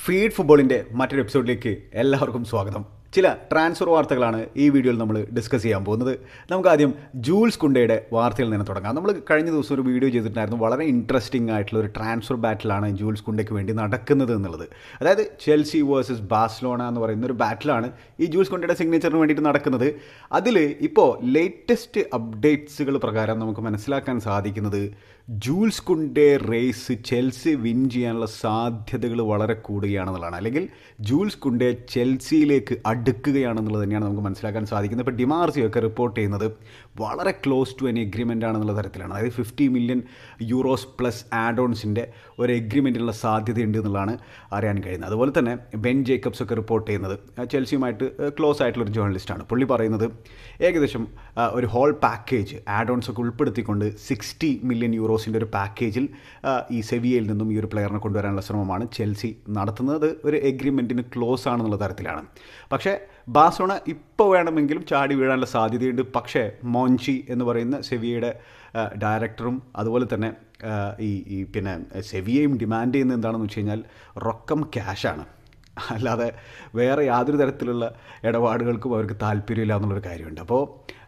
feed ഫുട്ബോളിൻ്റെ മറ്റൊരു എപ്പിസോഡിലേക്ക് എല്ലാവർക്കും സ്വാഗതം ചില ട്രാൻസ്ഫർ വാർത്തകളാണ് ഈ വീഡിയോയിൽ നമ്മൾ ഡിസ്കസ് ചെയ്യാൻ പോകുന്നത് നമുക്ക് ആദ്യം ജൂൾസ് കുണ്ടയുടെ വാർത്തയിൽ നിന്ന് തുടങ്ങാം നമ്മൾ കഴിഞ്ഞ ദിവസം ഒരു വീഡിയോ ചെയ്തിട്ടുണ്ടായിരുന്നു വളരെ ഇൻട്രസ്റ്റിംഗ് ആയിട്ടുള്ള ഒരു ട്രാൻസ്ഫർ ബാറ്റിലാണ് ജൂൾസ് കുണ്ടയ്ക്ക് വേണ്ടി നടക്കുന്നത് എന്നുള്ളത് അതായത് ചെൽസി വേഴ്സസ് ബാഴ്സലോണ എന്ന് പറയുന്ന ഒരു ബാറ്റിലാണ് ഈ ജൂൾസ് കുണ്ടയുടെ സിഗ്നേച്ചറിന് വേണ്ടിയിട്ട് നടക്കുന്നത് അതിൽ ഇപ്പോൾ ലേറ്റസ്റ്റ് അപ്ഡേറ്റ്സുകൾ പ്രകാരം നമുക്ക് മനസ്സിലാക്കാൻ സാധിക്കുന്നത് Jules Kounde race Chelsea win ചെയ്യാനുള്ള സാധ്യതകൾ വളരെ കൂടുകയാണെന്നുള്ളതാണ് അല്ലെങ്കിൽ ജൂൾസ് കുണ്ടേ ചെൽസിയിലേക്ക് അടുക്കുകയാണെന്നുള്ളത് തന്നെയാണ് നമുക്ക് മനസ്സിലാക്കാൻ സാധിക്കുന്നത് ഇപ്പോൾ ഡിമാർസിയോ ഒക്കെ റിപ്പോർട്ട് ചെയ്യുന്നത് വളരെ ക്ലോസ് ടു എൻ എഗ്രിമെൻ്റ് ആണെന്നുള്ള തരത്തിലാണ് അതായത് ഫിഫ്റ്റി മില്യൺ യൂറോസ് പ്ലസ് ആഡ് ഓൺസിൻ്റെ ഒരു എഗ്രിമെൻറ്റിനുള്ള സാധ്യതയുണ്ട് എന്നുള്ളതാണ് അറിയാൻ കഴിയുന്നത് അതുപോലെ തന്നെ ബെൻ ജേക്കബ്സ് ഒക്കെ റിപ്പോർട്ട് ചെയ്യുന്നത് ചെൽസിയുമായിട്ട് ക്ലോസ് ആയിട്ടുള്ള ഒരു ജേർണലിസ്റ്റാണ് പുള്ളി പറയുന്നത് ഏകദേശം ആ, ഒരു ഹോൾ പാക്കേജ് ആഡ് ഓൺസ് ഒക്കെ ഉൾപ്പെടുത്തിക്കൊണ്ട് സിക്സ്റ്റി മില്യൺ യൂറോസിൻ്റെ ഒരു പാക്കേജിൽ ആ, ഈ സെവിയയിൽ നിന്നും ഈ ഒരു പ്ലെയറിനെ കൊണ്ടുവരാനുള്ള ശ്രമമാണ് ചെൽസി നടത്തുന്നത് ഒരു എഗ്രിമെൻറ്റിന് ക്ലോസ് ആണെന്നുള്ള തരത്തിലാണ് പക്ഷേ ബാഴ്സലോണ ഇപ്പോൾ വേണമെങ്കിലും ചാടി വീഴാനുള്ള സാധ്യതയുണ്ട് പക്ഷേ മോഞ്ചി എന്ന് പറയുന്ന സെവിയയുടെ ആ, ഡയറക്ടറും അതുപോലെ തന്നെ ആ, ഈ ഈ പിന്നെ സെവിയയും ഡിമാൻഡ് ചെയ്യുന്നത് എന്താണെന്ന് വെച്ച് കഴിഞ്ഞാൽ റൊക്കം ക്യാഷാണ് അല്ലാതെ വേറെ യാതൊരു തരത്തിലുള്ള ഇടപാടുകൾക്കും അവർക്ക് താല്പര്യമില്ല എന്നുള്ളൊരു കാര്യമുണ്ട് അപ്പോൾ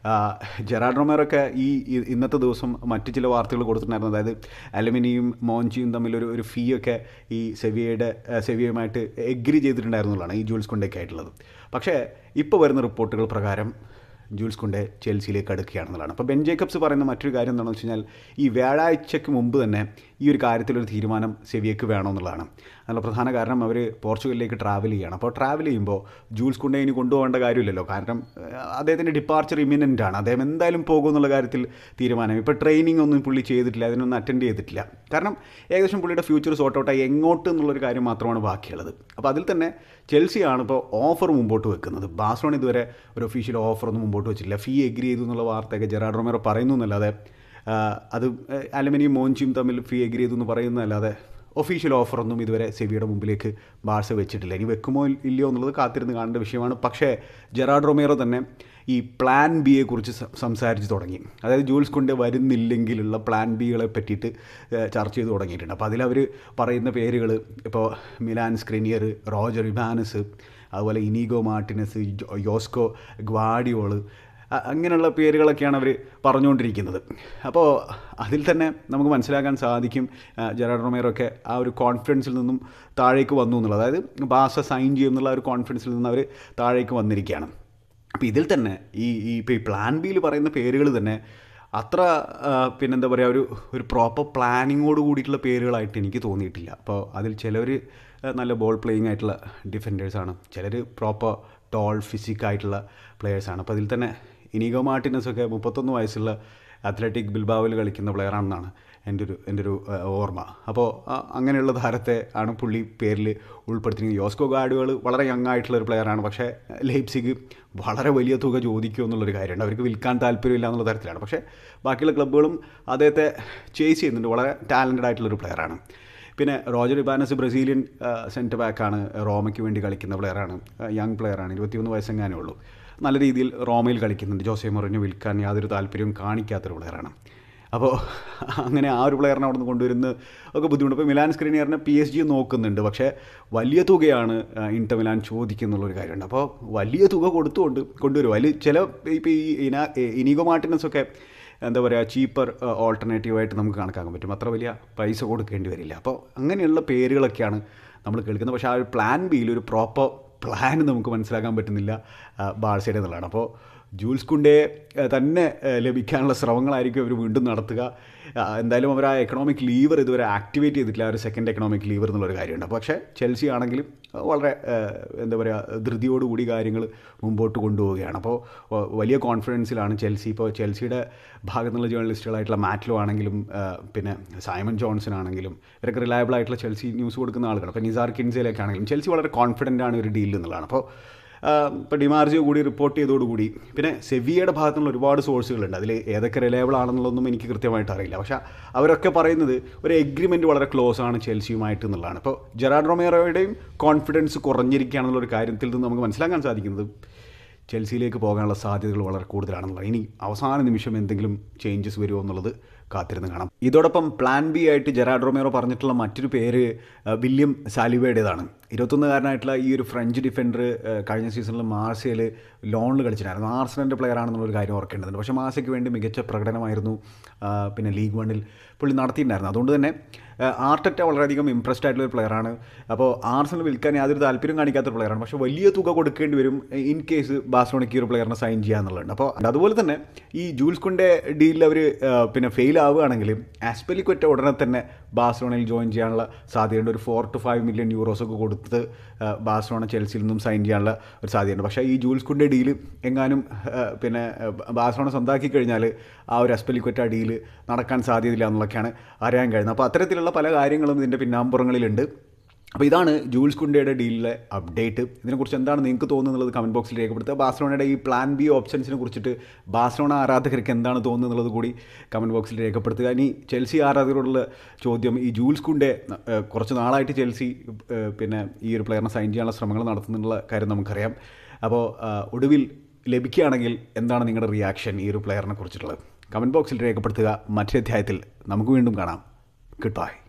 ജെറാഡ് റൊമേറൊക്കെ ഈ ഈ- ഇന്നത്തെ ദിവസം മറ്റു ചില വാർത്തകൾ കൊടുത്തിട്ടുണ്ടായിരുന്നു അതായത് അലുമിനിയും മോഞ്ചിയും തമ്മിലൊരു ഒരു ഫീ ഒക്കെ ഈ സെവിയയുടെ ആ, സെവിയയുമായിട്ട് എഗ്രി ചെയ്തിട്ടുണ്ടായിരുന്നുള്ളതാണ് ഈ ജൂൾസ് കൊണ്ടൊക്കെ ആയിട്ടുള്ളത് പക്ഷേ ഇപ്പോൾ വരുന്ന റിപ്പോർട്ടുകൾ പ്രകാരം ജൂൾസ് കൊണ്ടേ ചെൽസിയിലേക്ക് അടുക്കുകയാണെന്നുള്ളതാണ് അപ്പോൾ ബെൻ ജേക്കബ്സ് പറയുന്ന മറ്റൊരു കാര്യം എന്താണെന്ന് വെച്ച് കഴിഞ്ഞാൽ ഈ വ്യാഴാഴ്ചയ്ക്ക് മുമ്പ് തന്നെ ഈ ഒരു കാര്യത്തിലൊരു തീരുമാനം സെവിയക്ക് വേണമെന്നുള്ളതാണ് അതിനുള്ള പ്രധാന കാരണം അവർ പോർച്ചുഗലിലേക്ക് ട്രാവൽ ചെയ്യുകയാണ് അപ്പോൾ ട്രാവൽ ചെയ്യുമ്പോൾ ജൂൾസ് കൊണ്ടേ ഇനി കൊണ്ടുപോകേണ്ട കാര്യമില്ലല്ലോ കാരണം ഏഹ്, അദ്ദേഹത്തിൻ്റെ ഡിപ്പാർച്ചർ ഇമിനൻ്റ് ആണ് അദ്ദേഹം എന്തായാലും പോകും എന്നുള്ള കാര്യത്തിൽ തീരുമാനം ഇപ്പോൾ ട്രെയിനിങ് ഒന്നും പുള്ളി ചെയ്തിട്ടില്ല അതിനൊന്നും അറ്റൻഡ് ചെയ്തിട്ടില്ല കാരണം ഏകദേശം പുള്ളിയുടെ ഫ്യൂച്ചർ സോർട്ട് ഔട്ടായി എങ്ങോട്ട് എന്നുള്ളൊരു കാര്യം മാത്രമാണ് ബാക്കിയുള്ളത് അപ്പോൾ അതിൽ തന്നെ ചെൽസിയാണ് ഇപ്പോൾ ഓഫർ മുമ്പോട്ട് വെക്കുന്നത് ബാഴ്സലോണ ഇതുവരെ ഒരു ഒഫീഷ്യൽ ഓഫർ ഒന്നും മുമ്പോട്ട് വെച്ചിട്ടില്ല ഫീ എഗ്രി ചെയ്തു എന്നുള്ള വാർത്തയൊക്കെ ജെറാഡ് റൊമേറോ പറയുന്നു എന്നല്ലാതെ ആ, അത് അലുമിനിയം മോഞ്ചിയും തമ്മിൽ ഫീ എഗ്രി ചെയ്തു എന്ന് പറയുന്നതല്ലാതെ ഒഫീഷ്യൽ ഓഫറൊന്നും ഇതുവരെ സെവിയുടെ മുമ്പിലേക്ക് ബാഴ്സ വെച്ചിട്ടില്ല ഇനി വെക്കുമോ ഇല്ലയോ എന്നുള്ളത് കാത്തിരുന്ന് കാണേണ്ട വിഷയമാണ് പക്ഷേ ജെറാഡ് റൊമേറോ തന്നെ ഈ പ്ലാൻ ബിയെ കുറിച്ച് സം- സംസാരിച്ച് തുടങ്ങി അതായത് ജൂൾസ് കൊണ്ട് വരുന്നില്ലെങ്കിലുള്ള പ്ലാൻ ബികളെ പറ്റിയിട്ട് ഏഹ്, ചർച്ച ചെയ്ത് തുടങ്ങിയിട്ടുണ്ട് അപ്പോൾ അതിലവർ പറയുന്ന പേരുകൾ ഇപ്പോൾ മിലാൻ സ്ക്രിനിയർ റോജർ ഇബാനസ് അതുപോലെ Inigo Martinez Jo- Josko Gvardiol അ- അങ്ങനെയുള്ള പേരുകളൊക്കെയാണ് അവർ പറഞ്ഞുകൊണ്ടിരിക്കുന്നത് അപ്പോൾ അതിൽ തന്നെ നമുക്ക് മനസ്സിലാക്കാൻ സാധിക്കും ആ, ജെറാഡ് റൊമേറോ ഒക്കെ ആ ഒരു കോൺഫിഡൻസിൽ നിന്നും താഴേക്ക് വന്നു എന്നുള്ളത് അതായത് ബാസ സൈൻ ചെയ്യും എന്നുള്ള ആ ഒരു കോൺഫിഡൻസിൽ നിന്ന് അവർ താഴേക്ക് വന്നിരിക്കുകയാണ് അപ്പോൾ ഇതിൽ തന്നെ ഈ ഈ ഇപ്പോൾ ഈ പ്ലാൻ ബിയിൽ പറയുന്ന പേരുകൾ തന്നെ അത്ര ആ, പിന്നെന്താ പറയുക ഒരു ഒരു പ്രോപ്പർ പ്ലാനിങ്ങോട് കൂടിയിട്ടുള്ള പേരുകളായിട്ട് എനിക്ക് തോന്നിയിട്ടില്ല അപ്പോൾ അതിൽ ചിലർ നല്ല ബോൾ പ്ലേയിങ് ആയിട്ടുള്ള ഡിഫൻഡേഴ്സാണ് ചിലർ പ്രോപ്പർ ടോൾ ഫിസിക്കായിട്ടുള്ള പ്ലെയേഴ്സാണ് അപ്പോൾ അതിൽ തന്നെ ഇനിഗോ മാർട്ടിനസ് ഒക്കെ മുപ്പത്തൊന്ന് വയസ്സുള്ള അത്ലറ്റിക് ബിൽബാവിൽ കളിക്കുന്ന പ്ലെയറാണെന്നാണ് എൻ്റെ ഒരു എൻ്റെ ഒരു ആ, ഓർമ്മ അപ്പോൾ ആ, അങ്ങനെയുള്ള താരത്തെ ആണ് പുള്ളി പേരിൽ ഉൾപ്പെടുത്തിയിരിക്കുന്നത് യോസ്കോ ഗാർഡുകൾ വളരെ യങ് ആയിട്ടുള്ള ഒരു പ്ലെയറാണ് പക്ഷേ ലെയ്പ്സിഗ് വളരെ വലിയ തുക ചോദിക്കുമോ എന്നുള്ളൊരു കാര്യമുണ്ട് അവർക്ക് വിൽക്കാൻ താല്പര്യമില്ല എന്നുള്ള തരത്തിലാണ് പക്ഷേ ബാക്കിയുള്ള ക്ലബ്ബുകളും അദ്ദേഹത്തെ ചേസ് ചെയ്യുന്നുണ്ട് വളരെ ടാലൻറ്റഡ് ആയിട്ടുള്ളൊരു പ്ലെയറാണ് പിന്നെ റോജർ ഇബാനസ് ബ്രസീലിയൻ സെൻറ്റർ ബാക്കാണ് റോമയ്ക്ക് വേണ്ടി കളിക്കുന്ന പ്ലെയറാണ് യങ് പ്ലെയറാണ് ഇരുപത്തിയൊന്ന് വയസ്സെങ്ങാനേ ഉള്ളൂ നല്ല രീതിയിൽ റോമയിൽ കളിക്കുന്നുണ്ട് ജോസെ മൊറിഞ്ഞു വിൽക്കാൻ യാതൊരു താല്പര്യവും കാണിക്കാത്തൊരു പ്ലെയറാണ് അപ്പോൾ അങ്ങനെ ആ ഒരു പ്ലെയറിനെ അവിടെ നിന്ന് കൊണ്ടുവരുന്ന ഒക്കെ ബുദ്ധിമുട്ട് ഇപ്പോൾ മിലാൻ സ്ക്രീനിയറിനെ പി എസ് ജി നോക്കുന്നുണ്ട് പക്ഷേ വലിയ തുകയാണ് ആ, ഇന്റർ മിലാൻ ചോദിക്കുന്നുള്ളൊരു കാര്യമുണ്ട് അപ്പോൾ വലിയ തുക കൊടുത്തുകൊണ്ട് കൊണ്ടുവരും അതിൽ ചില ഇപ്പോൾ ഈ ഇന ഇനിഗോ മാർട്ടിനസ് ഒക്കെ എന്താ പറയുക ചീപ്പർ ഓൾട്ടർനേറ്റീവായിട്ട് നമുക്ക് കണക്കാക്കാൻ പറ്റും അത്ര വലിയ പൈസ കൊടുക്കേണ്ടി വരില്ല അപ്പോൾ അങ്ങനെയുള്ള പേരുകളൊക്കെയാണ് നമ്മൾ കേൾക്കുന്നത് പക്ഷേ ആ ഒരു പ്ലാൻ ബിയിൽ ഒരു പ്രോപ്പർ പ്ലാൻ നമുക്ക് മനസ്സിലാക്കാൻ പറ്റുന്നില്ല ആ, ബാഴ്സയുടെ എന്നുള്ളതാണ് അപ്പോൾ ജൂൾസ് കുണ്ടേ ആ, തന്നെ ആ, ലഭിക്കാനുള്ള ശ്രമങ്ങളായിരിക്കും അവർ വീണ്ടും നടത്തുക ആ, എന്തായാലും അവർ ആ എക്കണോമിക് ലീവർ ഇതുവരെ ആക്ടിവേറ്റ് ചെയ്തിട്ടില്ല ആ ഒരു സെക്കൻഡ് എക്കണോമിക് ലീവർ എന്നുള്ളൊരു കാര്യമുണ്ട് പക്ഷേ ചെൽസി ആണെങ്കിലും ആ, വളരെ ആ, എന്താ പറയുക ധൃതിയോടുകൂടി കാര്യങ്ങൾ മുമ്പോട്ട് കൊണ്ടുപോവുകയാണ് അപ്പോൾ ആ, വലിയ കോൺഫിഡൻസിലാണ് ചെൽസി ഇപ്പോൾ ചെൽസിയുടെ ഭാഗത്തു നിന്നുള്ള ജേർണലിസ്റ്റുകളായിട്ടുള്ള മാറ്റിലോ ആണെങ്കിലും ആ, പിന്നെ സൈമൺ ജോൺസൺ ആണെങ്കിലും ഇവരൊക്കെ റിലയബിൾ ആയിട്ടുള്ള ചെൽസി ന്യൂസ് കൊടുക്കുന്ന ആളുകളാണ് അപ്പോൾ നിസാർ കിൻസയിലൊക്കെ ആണെങ്കിലും ചെൽസി വളരെ കോൺഫിഡൻ്റ് ആണ് ഒരു ഡീൽ എന്നുള്ളതാണ് അപ്പോൾ ഇപ്പോൾ ഡിമാർജിയോ കൂടി റിപ്പോർട്ട് ചെയ്തതോടുകൂടി പിന്നെ സെവിയയുടെ ഭാഗത്തു നിന്നുള്ള ഒരുപാട് സോഴ്സുകളുണ്ട് അതിൽ ഏതൊക്കെ റിലയബിൾ ആണെന്നുള്ളതൊന്നും എനിക്ക് കൃത്യമായിട്ട് അറിയില്ല പക്ഷേ അവരൊക്കെ പറയുന്നത് ഒരു എഗ്രിമെൻറ്റ് വളരെ ക്ലോസ് ആണ് ചെൽസിയുമായിട്ട് എന്നുള്ളതാണ് ഇപ്പോൾ ജെറാഡ് റൊമേറോയുടെയും കോൺഫിഡൻസ് കുറഞ്ഞിരിക്കുകയാണെന്നുള്ളൊരു കാര്യത്തിൽ നിന്ന് നമുക്ക് മനസ്സിലാക്കാൻ സാധിക്കുന്നത് ചെൽസിയിലേക്ക് പോകാനുള്ള സാധ്യതകൾ വളരെ കൂടുതലാണെന്നുള്ളത് ഇനി അവസാന നിമിഷം എന്തെങ്കിലും ചേഞ്ചസ് വരുമോ എന്നുള്ളത് കാത്തിരുന്ന് കാണാം ഇതോടൊപ്പം പ്ലാൻ ബി ആയിട്ട് ജെറാഡ് റൊമേറോ പറഞ്ഞിട്ടുള്ള മറ്റൊരു പേര് ആ, വില്യം സാലിവയുടേതാണ് ഇരുപത്തൊന്നുകാരനായിട്ടുള്ള ഈ ഒരു ഫ്രഞ്ച് ഡിഫൻഡർ കഴിഞ്ഞ സീസണിൽ മാർസയിൽ ലോണിൽ കളിച്ചിട്ടുണ്ടായിരുന്നു ആർസനലിൻ്റെ പ്ലെയർ ആണെന്നുള്ളൊരു കാര്യം ഓർക്കേണ്ടതുണ്ട് പക്ഷേ മാസയ്ക്ക് വേണ്ടി മികച്ച പ്രകടനമായിരുന്നു ആ, പിന്നെ ലീഗ് വണ്ണിൽ പുള്ളി നടത്തിയിട്ടുണ്ടായിരുന്നു അതുകൊണ്ട് തന്നെ ആ, ആർട്ടറ്റ വളരെയധികം ഇമ്പ്രസ്ഡ് ആയിട്ടുള്ള ഒരു പ്ലെയറാണ് അപ്പോൾ ആർസനൽ വിൽക്കാൻ യാതൊരു താല്പര്യം കാണിക്കാത്ത പ്ലെയറാണ് പക്ഷേ വലിയ തുക കൊടുക്കേണ്ടി വരും ഇൻ കേസ് ബാഴ്സലോണയ്ക്ക് ഈ ഒരു പ്ലെയറിനെ സൈൻ ചെയ്യാന്നുള്ളതുണ്ട് അപ്പോൾ അതുപോലെ തന്നെ ഈ ജൂൾസ് കുണ്ടെ ഡീലിൽ അവർ പിന്നെ ഫെയിൽ ആവുകയാണെങ്കിൽ ആസ്പെലിക്കൊറ്റ ഉടനെ തന്നെ ബാഴ്സലോണയിൽ ജോയിൻ ചെയ്യാനുള്ള സാധ്യതയുണ്ട് ഒരു four to five million euros ഒക്കെ കൊടുത്ത് ആ, ബാഴ്സലോണ ചെൽസിയിൽ നിന്നും സൈൻ ചെയ്യാനുള്ള ഒരു സാധ്യതയുണ്ട് പക്ഷേ ഈ ജൂൾസ് കുണ്ടെ ഡീല് എങ്ങാനും ആ, പിന്നെ ആ, ബാഴ്സലോണ സ്വന്താക്കി കഴിഞ്ഞാൽ ആ ഒരു അസ്പെലിക്കൊറ്റ ഡീല് നടക്കാൻ സാധ്യതയില്ല എന്നുള്ളതൊക്കെയാണ് അറിയാൻ കഴിയുന്നത് അപ്പോൾ അത്തരത്തിലുള്ള പല കാര്യങ്ങളും ഇതിൻ്റെ പിന്നാമ്പുറങ്ങളിലുണ്ട് അപ്പോൾ ഇതാണ് ജൂൾസ് കുണ്ടയുടെ ഡീലിലെ അപ്ഡേറ്റ് ഇതിനെക്കുറിച്ച് എന്താണ് നിങ്ങൾക്ക് തോന്നുന്നത് കമൻറ്റ് ബോക്സിൽ രേഖപ്പെടുത്തുക ബാഴ്സലോണയുടെ ഈ പ്ലാൻ ബി ഓപ്ഷൻസിനെ കുറിച്ചിട്ട് ബാഴ്സലോണ ആരാധകർക്ക് എന്താണ് തോന്നുന്നത് കൂടി കമൻറ്റ് ബോക്സിൽ രേഖപ്പെടുത്തുക ഇനി ചെൽസി ആരാധകരോടുള്ള ചോദ്യം ഈ ജൂൾസ് കുണ്ടെ ഏഹ്, കുറച്ച് നാളായിട്ട് ചെൽസി ഏഹ്, പിന്നെ ഈ ഒരു പ്ലെയറിനെ സൈൻ ചെയ്യാനുള്ള ശ്രമങ്ങൾ നടത്തുന്നുള്ള കാര്യം നമുക്കറിയാം അപ്പോൾ ആഹ്, ഒടുവിൽ ലഭിക്കുകയാണെങ്കിൽ എന്താണ് നിങ്ങളുടെ റിയാക്ഷൻ ഈ ഒരു പ്ലെയറിനെ കുറിച്ചിട്ടുള്ളത് കമൻറ്റ് ബോക്സിൽ രേഖപ്പെടുത്തുക മറ്റൊരു അധ്യായത്തിൽ നമുക്ക് വീണ്ടും കാണാം ഗുഡ് ബൈ